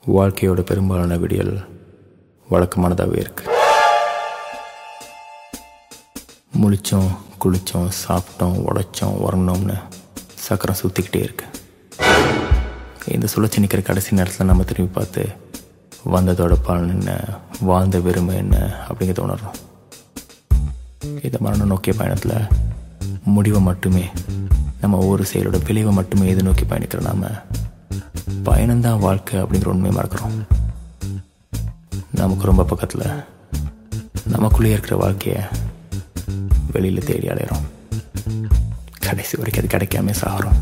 வாழ்க்கையோட பெரும்பாலான விடியல் வழக்கமானதாகவே இருக்கு முழிச்சோம் குளித்தோம் சாப்பிட்டோம் உடைச்சோம் உறங்கினோம்னு சக்கரம் சுற்றிக்கிட்டே இருக்கு இந்த சுழற்சி நிற்கிற கடைசி நேரத்தில் நம்ம திரும்பி பார்த்து வந்ததோட பலன் என்ன வாழ்ந்த வெறுமை என்ன அப்படிங்கிறத உணர்றோம் இந்த மரணம் நோக்கிய பயணத்தில் முடிவை மட்டுமே நம்ம ஒவ்வொரு செயலோட விளைவை மட்டுமே எதிர்நோக்கி பயணிக்கிற நாம பயணம்தான் வாழ்க்கை அப்படிங்கிற உண்மையை மறக்கிறோம் நமக்கு ரொம்ப பக்கத்தில் நமக்குள்ளேயே இருக்கிற வாழ்க்கையை வெளியில் தேடி அலையிறோம் கடைசி வரைக்கும் அது கிடைக்காம சாகிறோம்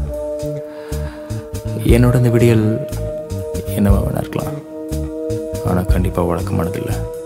என்னோட இந்த விடியல் என்னவா வேணா இருக்கலாம் ஆனால் கண்டிப்பாக வழக்கமானதில்லை